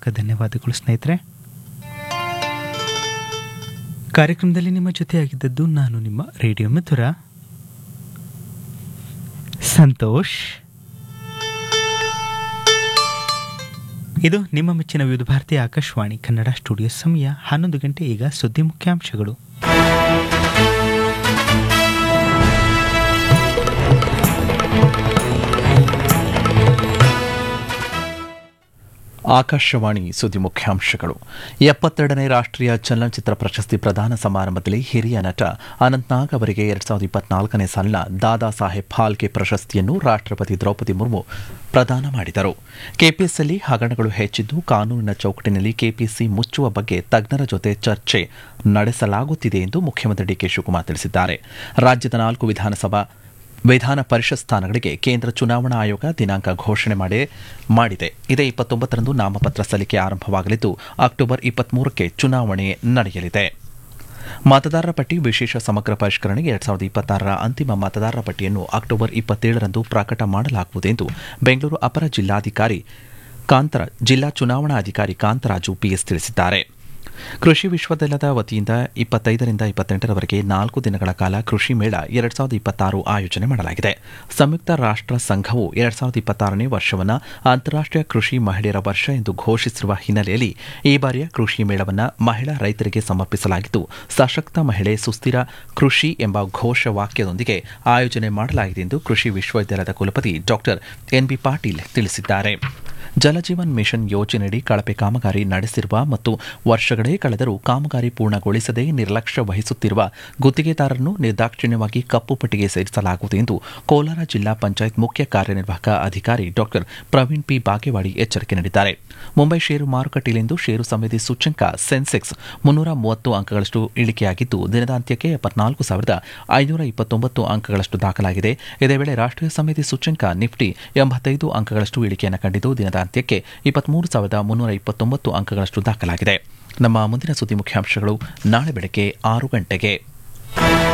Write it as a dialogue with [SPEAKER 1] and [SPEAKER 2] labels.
[SPEAKER 1] ಹೃತ್ಪೂರ್ವಕ ಧನ್ಯವಾದಗಳು ಸ್ನೇಹಿತರೆ ಕಾರ್ಯಕ್ರಮದಲ್ಲಿ ನಿಮ್ಮ ಜೊತೆಯಾಗಿದ್ದದ್ದು ನಾನು ನಿಮ್ಮ ರೇಡಿಯೋ ಮಿಥುರ ಸಂತೋಷ್ ಇದು ನಿಮ್ಮ ಮೆಚ್ಚಿನ ವಿವಿಧ ಭಾರತಿ ಆಕಾಶವಾಣಿ ಕನ್ನಡ ಸ್ಟುಡಿಯೋ ಸಮಯ ಹನ್ನೊಂದು ಗಂಟೆ ಈಗ ಸುದ್ದಿ ಮುಖ್ಯಾಂಶಗಳು
[SPEAKER 2] ಆಕಾಶವಾಣಿ ಸುದ್ದಿ ಮುಖ್ಯಾಂಶಗಳು ಎಪ್ಪತ್ತೆರಡನೇ ರಾಷ್ಟ್ರೀಯ ಚಲನಚಿತ್ರ ಪ್ರಶಸ್ತಿ ಪ್ರದಾನ ಸಮಾರಂಭದಲ್ಲಿ ಹಿರಿಯ ನಟ ಅನಂತ್ನಾಗ್ ಅವರಿಗೆ ಎರಡ್ ಸಾವಿರದ ಇಪ್ಪತ್ನಾಲ್ಕನೇ ಸಾಲಿನ ದಾದಾ ಸಾಹೇಬ್ ಫಾಲ್ಕೆ ಪ್ರಶಸ್ತಿಯನ್ನು ರಾಷ್ಟ್ರಪತಿ ದ್ರೌಪದಿ ಮುರ್ಮು ಪ್ರದಾನ ಮಾಡಿದರು ಕೆಪಿಎಸ್ಸಿಯಲ್ಲಿ ಹಗರಣಗಳು ಹೆಚ್ಚಿದ್ದು ಕಾನೂನಿನ ಚೌಕಟ್ಟಿನಲ್ಲಿ ಕೆಪಿಎಸ್ಸಿ ಮುಚ್ಚುವ ಬಗ್ಗೆ ತಜ್ಞರ ಜೊತೆ ಚರ್ಚೆ ನಡೆಸಲಾಗುತ್ತಿದೆ ಎಂದು ಮುಖ್ಯಮಂತ್ರಿ ಡಿಕೆ ಶಿವಕುಮಾರ್ ತಿಳಿಸಿದ್ದಾರೆ ರಾಜ್ಯದ ನಾಲ್ಕು ವಿಧಾನಸಭಾ ವಿಧಾನ ಪರಿಷತ್ ಸ್ಥಾನಗಳಿಗೆ ಕೇಂದ್ರ ಚುನಾವಣಾ ಆಯೋಗ ದಿನಾಂಕ ಘೋಷಣೆ ಮಾಡಿ ಮಾಡಿದೆ ಇದೇ ಇಪ್ಪತ್ತೊಂಬತ್ತರಂದು ನಾಮಪತ್ರ ಸಲ್ಲಿಕೆ ಆರಂಭವಾಗಲಿದ್ದು ಅಕ್ಟೋಬರ್ ಇಪ್ಪತ್ಮೂರಕ್ಕೆ ಚುನಾವಣೆ ನಡೆಯಲಿದೆ ಮತದಾರರ ಪಟ್ಟಿ ವಿಶೇಷ ಸಮಗ್ರ ಪರಿಷ್ಕರಣೆಗೆ ಎರಡ್ ಸಾವಿರದ ಇಪ್ಪತ್ತಾರರ ಅಂತಿಮ ಮತದಾರರ ಪಟ್ಟಿಯನ್ನು ಅಕ್ಟೋಬರ್ ಇಪ್ಪತ್ತೇಳರಂದು ಪ್ರಕಟ ಮಾಡಲಾಗುವುದು ಎಂದು ಬೆಂಗಳೂರು ಅಪರ ಜಿಲ್ಲಾಧಿಕಾರಿ ಕಾಂತರ ಜಿಲ್ಲಾ ಚುನಾವಣಾ ಅಧಿಕಾರಿ ಕಾಂತರಾಜು ಪಿಎಸ್ ತಿಳಿಸಿದ್ದಾರೆ ಕೃಷಿ ವಿಶ್ವವಿದ್ಯಾಲಯದ ವತಿಯಿಂದ ಇಪ್ಪತ್ತೈದರಿಂದ ಇಪ್ಪತ್ತೆಂಟರವರೆಗೆ ನಾಲ್ಕು ದಿನಗಳ ಕಾಲ ಕೃಷಿ ಮೇಳ ಎರಡ್ ಸಾವಿರದ ಇಪ್ಪತ್ತಾರು ಆಯೋಜನೆ ಮಾಡಲಾಗಿದೆ ಸಂಯುಕ್ತ ರಾಷ್ಟ್ರ ಸಂಘವು ಎರಡ್ ಸಾವಿರದ ಇಪ್ಪತ್ತಾರನೇ ವರ್ಷವನ್ನು ಅಂತಾರಾಷ್ಟ್ರೀಯ ಕೃಷಿ ಮಹಿಳೆಯರ ವರ್ಷ ಎಂದು ಘೋಷಿಸಿರುವ ಹಿನ್ನೆಲೆಯಲ್ಲಿ ಈ ಬಾರಿಯ ಕೃಷಿ ಮೇಳವನ್ನು ಮಹಿಳಾ ರೈತರಿಗೆ ಸಮರ್ಪಿಸಲಾಗಿದ್ದು ಸಶಕ್ತ ಮಹಿಳೆ ಸುಸ್ಥಿರ ಕೃಷಿ ಎಂಬ ಘೋಷವಾಕ್ಯದೊಂದಿಗೆ ಆಯೋಜನೆ ಮಾಡಲಾಗಿದೆ ಎಂದು ಕೃಷಿ ವಿಶ್ವವಿದ್ಯಾಲಯದ ಕುಲಪತಿ ಡಾಕ್ಟರ್ ಎನ್ಬಿ ಪಾಟೀಲ್ ತಿಳಿಸಿದ್ದಾರೆ ಜಲಜೀವನ್ ಮಿಷನ್ ಯೋಜನೆಯಡಿ ಕಳಪೆ ಕಾಮಗಾರಿ ನಡೆಸಿರುವ ಮತ್ತು ವರ್ಷಗಳೇ ಕಳೆದರೂ ಕಾಮಗಾರಿ ಪೂರ್ಣಗೊಳಿಸದೆ ನಿರ್ಲಕ್ಷ್ಯ ವಹಿಸುತ್ತಿರುವ ಗುತ್ತಿಗೆದಾರರನ್ನು ನಿರ್ದಾಕ್ಷಿಣ್ಯವಾಗಿ ಕಪ್ಪು ಪಟ್ಟಿಗೆ ಸೇರಿಸಲಾಗುವುದು ಎಂದು ಕೋಲಾರ ಜಿಲ್ಲಾ ಪಂಚಾಯತ್ ಮುಖ್ಯ ಕಾರ್ಯನಿರ್ವಾಹಕ ಅಧಿಕಾರಿ ಡಾಕ್ಟರ್ ಪ್ರವೀಣ್ ಪಿ ಬಾಗೇವಾಡಿ ಎಚ್ಚರಿಕೆ ನೀಡಿದ್ದಾರೆ ಮುಂಬೈ ಷೇರು ಮಾರುಕಟ್ಟೆಯಲ್ಲಿಂದು ಷೇರು ಸಮಿತಿ ಸೂಚ್ಯಂಕ ಸೆನ್ಸೆಕ್ಸ್ ಮುನ್ನೂರ ಮೂವತ್ತು ಅಂಕಗಳಷ್ಟು ಇಳಿಕೆಯಾಗಿದ್ದು ದಿನದ ಅಂತ್ಯಕ್ಕೆ ಎಪ್ಪತ್ನಾಲ್ಕು ಸಾವಿರದ ಐನೂರ ಇಪ್ಪತ್ತೊಂಬತ್ತು ಅಂಕಗಳಷ್ಟು ದಾಖಲಾಗಿದೆ ಇದೇ ವೇಳೆ ರಾಷ್ಟ್ರೀಯ ಸಮಿತಿ ಸೂಚ್ಯಂಕ ನಿಫ್ಟಿ ಎಂಬತ್ತೈದು ಅಂಕಗಳಷ್ಟು ಇಳಿಕೆಯನ್ನು ಕಂಡಿದ್ದು ದಿನದ ಅಂತ್ಯಕ್ಕೆ ಇಪ್ಪತ್ಮೂರು ಸಾವಿರದ ಮುನ್ನೂರ ಇಪ್ಪತ್ತೊಂಬತ್ತು ಅಂಕಗಳಷ್ಟು ದಾಖಲಾಗಿದೆ ನಮ್ಮ ಮುಂದಿನ ಸುದ್ದಿ ಮುಖ್ಯಾಂಶಗಳು ನಾಳೆ ಬೆಳಗ್ಗೆ ಆರು ಗಂಟೆಗೆ